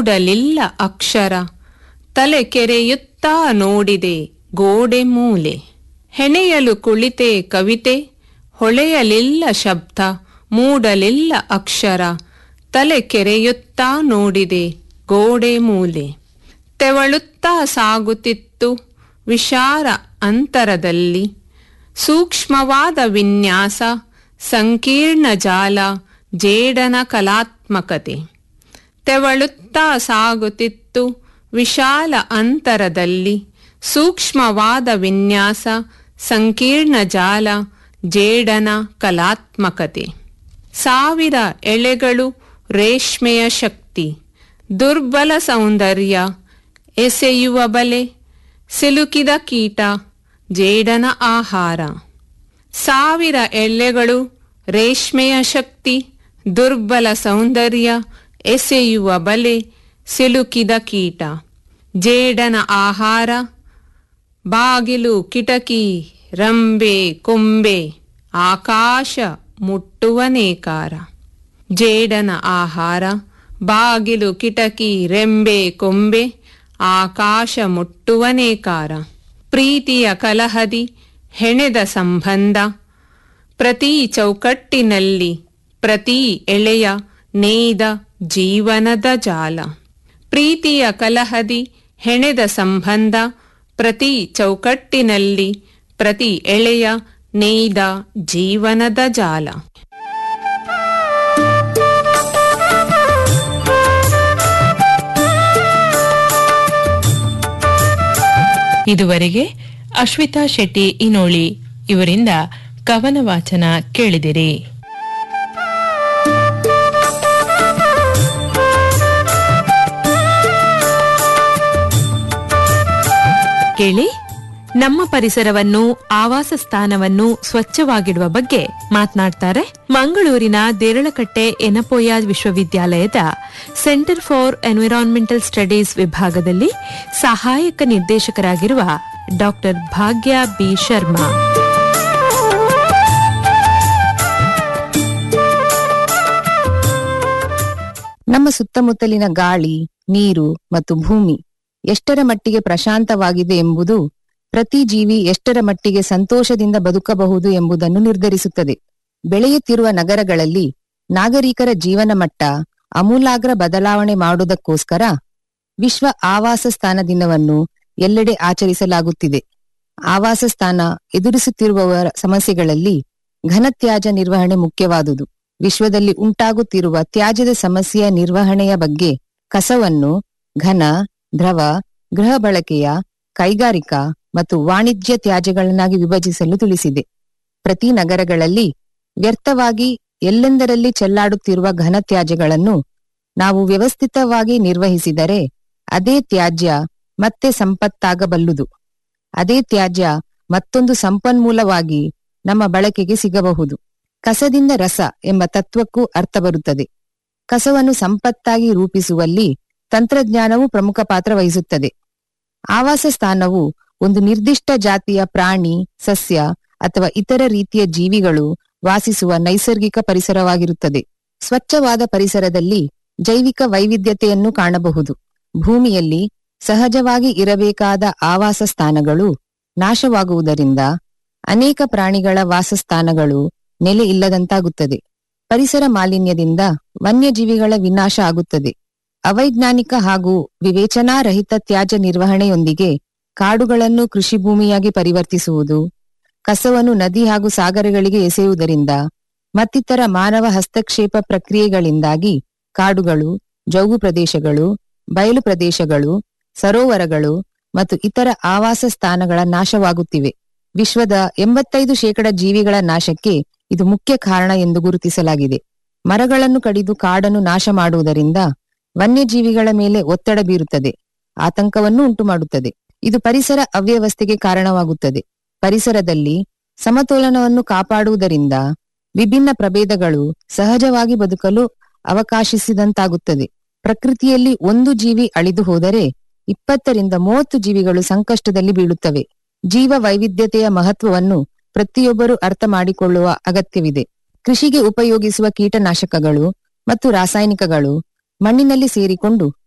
ಮೂಡಲಿಲ್ಲ ಅಕ್ಷರ ತಲೆ ಕೆರೆಯುತ್ತಾ ನೋಡಿದೆ ಗೋಡೆ ಮೂಲೆ ಹೆಣೆಯಲು ಕುಳಿತೆ ಕವಿತೆ ಹೊಳೆಯಲಿಲ್ಲ ಶಬ್ದ ಮೂಡಲಿಲ್ಲ ಅಕ್ಷರ ತಲೆ ಕೆರೆಯುತ್ತಾ ನೋಡಿದೆ ಗೋಡೆ ಮೂಲೆ ತೆವಳುತ್ತಾ ಸಾಗುತ್ತಿತ್ತು ವಿಶಾರ ಅಂತರದಲ್ಲಿ ಸೂಕ್ಷ್ಮವಾದ ವಿನ್ಯಾಸ ಸಂಕೀರ್ಣ ಜಾಲ ಜೇಡನ ಕಲಾತ್ಮಕತೆ ತೆವಳುತ್ತಾ ಸಾಗುತ್ತಿತ್ತು ವಿಶಾಲ ಅಂತರದಲ್ಲಿ ಸೂಕ್ಷ್ಮವಾದ ವಿನ್ಯಾಸ ಸಂಕೀರ್ಣ ಜಾಲ ಜೇಡನ ಕಲಾತ್ಮಕತೆ ಸಾವಿರ ಎಳೆಗಳು ರೇಷ್ಮೆಯ ಶಕ್ತಿ ದುರ್ಬಲ ಸೌಂದರ್ಯ ಎಸೆಯುವ ಬಲೆ ಸಿಲುಕಿದ ಕೀಟ ಜೇಡನ ಆಹಾರ ಸಾವಿರ ಎಳ್ಳೆಗಳು ರೇಷ್ಮೆಯ ಶಕ್ತಿ ದುರ್ಬಲ ಸೌಂದರ್ಯ ಎಸೆಯುವ ಬಲೆ ಸಿಲುಕಿದ ಕೀಟ ಜೇಡನ ಆಹಾರ ಬಾಗಿಲು ಕಿಟಕಿ ರಂಬೆ ಕೊಂಬೆ ಆಕಾಶ ಮುಟ್ಟುವ ನೇಕಾರ ಜೇಡನ ಆಹಾರ ಬಾಗಿಲು ಕಿಟಕಿ ರೆಂಬೆ ಕೊಂಬೆ ಆಕಾಶ ಮುಟ್ಟುವ ನೇಕಾರ ಪ್ರೀತಿಯ ಕಲಹದಿ ಹೆಣೆದ ಸಂಬಂಧ ಪ್ರತಿ ಚೌಕಟ್ಟಿನಲ್ಲಿ ಪ್ರತಿ ಎಳೆಯ ನೇಯ್ದ ಜೀವನದ ಜಾಲ ಪ್ರೀತಿಯ ಕಲಹದಿ ಹೆಣೆದ ಸಂಬಂಧ ಪ್ರತಿ ಚೌಕಟ್ಟಿನಲ್ಲಿ ಪ್ರತಿ ಎಳೆಯ ನೇಯ್ದ ಜೀವನದ ಜಾಲ ಇದುವರೆಗೆ ಅಶ್ವಿತಾ ಶೆಟ್ಟಿ ಇನೋಳಿ ಇವರಿಂದ ಕವನ ವಾಚನ ಕೇಳಿದಿರಿ ಕೇಳಿ ನಮ್ಮ ಪರಿಸರವನ್ನು ಆವಾಸ ಸ್ಥಾನವನ್ನು ಸ್ವಚ್ಛವಾಗಿಡುವ ಬಗ್ಗೆ ಮಾತನಾಡ್ತಾರೆ ಮಂಗಳೂರಿನ ದೇರಳಕಟ್ಟೆ ಎನಪೋಯ ವಿಶ್ವವಿದ್ಯಾಲಯದ ಸೆಂಟರ್ ಫಾರ್ ಎನ್ವಿರಾನ್ಮೆಂಟಲ್ ಸ್ಟಡೀಸ್ ವಿಭಾಗದಲ್ಲಿ ಸಹಾಯಕ ನಿರ್ದೇಶಕರಾಗಿರುವ ಡಾಕ್ಟರ್ ಭಾಗ್ಯ ಬಿ ಶರ್ಮಾ ನಮ್ಮ ಸುತ್ತಮುತ್ತಲಿನ ಗಾಳಿ ನೀರು ಮತ್ತು ಭೂಮಿ ಎಷ್ಟರ ಮಟ್ಟಿಗೆ ಪ್ರಶಾಂತವಾಗಿದೆ ಎಂಬುದು ಪ್ರತಿ ಜೀವಿ ಎಷ್ಟರ ಮಟ್ಟಿಗೆ ಸಂತೋಷದಿಂದ ಬದುಕಬಹುದು ಎಂಬುದನ್ನು ನಿರ್ಧರಿಸುತ್ತದೆ ಬೆಳೆಯುತ್ತಿರುವ ನಗರಗಳಲ್ಲಿ ನಾಗರಿಕರ ಜೀವನ ಮಟ್ಟ ಅಮೂಲಾಗ್ರ ಬದಲಾವಣೆ ಮಾಡುವುದಕ್ಕೋಸ್ಕರ ವಿಶ್ವ ಆವಾಸ ಸ್ಥಾನ ದಿನವನ್ನು ಎಲ್ಲೆಡೆ ಆಚರಿಸಲಾಗುತ್ತಿದೆ ಆವಾಸ ಸ್ಥಾನ ಎದುರಿಸುತ್ತಿರುವವರ ಸಮಸ್ಯೆಗಳಲ್ಲಿ ಘನತ್ಯಾಜ್ಯ ನಿರ್ವಹಣೆ ಮುಖ್ಯವಾದುದು ವಿಶ್ವದಲ್ಲಿ ಉಂಟಾಗುತ್ತಿರುವ ತ್ಯಾಜ್ಯದ ಸಮಸ್ಯೆಯ ನಿರ್ವಹಣೆಯ ಬಗ್ಗೆ ಕಸವನ್ನು ಘನ ದ್ರವ ಗೃಹ ಬಳಕೆಯ ಕೈಗಾರಿಕಾ ಮತ್ತು ವಾಣಿಜ್ಯ ತ್ಯಾಜ್ಯಗಳನ್ನಾಗಿ ವಿಭಜಿಸಲು ತಿಳಿಸಿದೆ ಪ್ರತಿ ನಗರಗಳಲ್ಲಿ ವ್ಯರ್ಥವಾಗಿ ಎಲ್ಲೆಂದರಲ್ಲಿ ಚೆಲ್ಲಾಡುತ್ತಿರುವ ಘನ ತ್ಯಾಜ್ಯಗಳನ್ನು ನಾವು ವ್ಯವಸ್ಥಿತವಾಗಿ ನಿರ್ವಹಿಸಿದರೆ ಅದೇ ತ್ಯಾಜ್ಯ ಮತ್ತೆ ಸಂಪತ್ತಾಗಬಲ್ಲುದು ಅದೇ ತ್ಯಾಜ್ಯ ಮತ್ತೊಂದು ಸಂಪನ್ಮೂಲವಾಗಿ ನಮ್ಮ ಬಳಕೆಗೆ ಸಿಗಬಹುದು ಕಸದಿಂದ ರಸ ಎಂಬ ತತ್ವಕ್ಕೂ ಅರ್ಥ ಬರುತ್ತದೆ ಕಸವನ್ನು ಸಂಪತ್ತಾಗಿ ರೂಪಿಸುವಲ್ಲಿ ತಂತ್ರಜ್ಞಾನವು ಪ್ರಮುಖ ಪಾತ್ರ ವಹಿಸುತ್ತದೆ ಆವಾಸ ಸ್ಥಾನವು ಒಂದು ನಿರ್ದಿಷ್ಟ ಜಾತಿಯ ಪ್ರಾಣಿ ಸಸ್ಯ ಅಥವಾ ಇತರ ರೀತಿಯ ಜೀವಿಗಳು ವಾಸಿಸುವ ನೈಸರ್ಗಿಕ ಪರಿಸರವಾಗಿರುತ್ತದೆ ಸ್ವಚ್ಛವಾದ ಪರಿಸರದಲ್ಲಿ ಜೈವಿಕ ವೈವಿಧ್ಯತೆಯನ್ನು ಕಾಣಬಹುದು ಭೂಮಿಯಲ್ಲಿ ಸಹಜವಾಗಿ ಇರಬೇಕಾದ ಆವಾಸ ಸ್ಥಾನಗಳು ನಾಶವಾಗುವುದರಿಂದ ಅನೇಕ ಪ್ರಾಣಿಗಳ ವಾಸಸ್ಥಾನಗಳು ನೆಲೆ ಇಲ್ಲದಂತಾಗುತ್ತದೆ ಪರಿಸರ ಮಾಲಿನ್ಯದಿಂದ ವನ್ಯಜೀವಿಗಳ ವಿನಾಶ ಆಗುತ್ತದೆ ಅವೈಜ್ಞಾನಿಕ ಹಾಗೂ ವಿವೇಚನಾರಹಿತ ತ್ಯಾಜ್ಯ ನಿರ್ವಹಣೆಯೊಂದಿಗೆ ಕಾಡುಗಳನ್ನು ಕೃಷಿ ಭೂಮಿಯಾಗಿ ಪರಿವರ್ತಿಸುವುದು ಕಸವನ್ನು ನದಿ ಹಾಗೂ ಸಾಗರಗಳಿಗೆ ಎಸೆಯುವುದರಿಂದ ಮತ್ತಿತರ ಮಾನವ ಹಸ್ತಕ್ಷೇಪ ಪ್ರಕ್ರಿಯೆಗಳಿಂದಾಗಿ ಕಾಡುಗಳು ಜೌಗು ಪ್ರದೇಶಗಳು ಬಯಲು ಪ್ರದೇಶಗಳು ಸರೋವರಗಳು ಮತ್ತು ಇತರ ಆವಾಸ ಸ್ಥಾನಗಳ ನಾಶವಾಗುತ್ತಿವೆ ವಿಶ್ವದ ಎಂಬತ್ತೈದು ಶೇಕಡ ಜೀವಿಗಳ ನಾಶಕ್ಕೆ ಇದು ಮುಖ್ಯ ಕಾರಣ ಎಂದು ಗುರುತಿಸಲಾಗಿದೆ ಮರಗಳನ್ನು ಕಡಿದು ಕಾಡನ್ನು ನಾಶ ಮಾಡುವುದರಿಂದ ವನ್ಯಜೀವಿಗಳ ಮೇಲೆ ಒತ್ತಡ ಬೀರುತ್ತದೆ ಆತಂಕವನ್ನು ಉಂಟುಮಾಡುತ್ತದೆ ಇದು ಪರಿಸರ ಅವ್ಯವಸ್ಥೆಗೆ ಕಾರಣವಾಗುತ್ತದೆ ಪರಿಸರದಲ್ಲಿ ಸಮತೋಲನವನ್ನು ಕಾಪಾಡುವುದರಿಂದ ವಿಭಿನ್ನ ಪ್ರಭೇದಗಳು ಸಹಜವಾಗಿ ಬದುಕಲು ಅವಕಾಶಿಸಿದಂತಾಗುತ್ತದೆ ಪ್ರಕೃತಿಯಲ್ಲಿ ಒಂದು ಜೀವಿ ಅಳಿದು ಹೋದರೆ ಇಪ್ಪತ್ತರಿಂದ ಮೂವತ್ತು ಜೀವಿಗಳು ಸಂಕಷ್ಟದಲ್ಲಿ ಬೀಳುತ್ತವೆ ಜೀವ ವೈವಿಧ್ಯತೆಯ ಮಹತ್ವವನ್ನು ಪ್ರತಿಯೊಬ್ಬರು ಅರ್ಥ ಮಾಡಿಕೊಳ್ಳುವ ಅಗತ್ಯವಿದೆ ಕೃಷಿಗೆ ಉಪಯೋಗಿಸುವ ಕೀಟನಾಶಕಗಳು ಮತ್ತು ರಾಸಾಯನಿಕಗಳು ಮಣ್ಣಿನಲ್ಲಿ ಸೇರಿಕೊಂಡು